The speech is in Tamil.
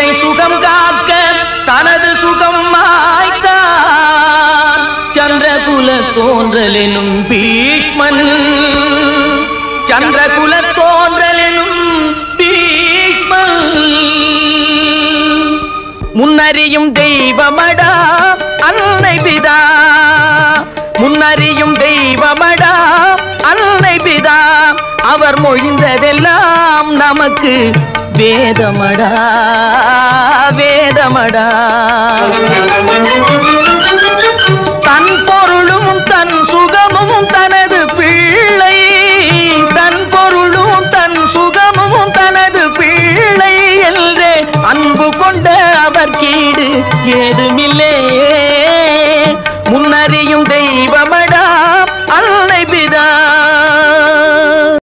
சுகம் காக்க தனது சுகம் மாய்த்தான் சந்திரகுல தோன்றலெனும் பீஷ்மன் சந்திரகுல தோன்றலெனும் பீஷ்மன் முன்னறியும் தெய்வமடா அன்னை பிதா முன்னறியும் தெய்வமடா அன்னை பிதா அவர் மொழிந்ததெல்லாம் நமக்கு வேதமடா வேதமடா தன் பொருளும் தன் சுகமும் தனது பிள்ளை தன் பொருளும் தன் சுகமும் தனது பிள்ளை என்றே அன்பு கொண்ட அவர் கீடு ஏதுமில்லே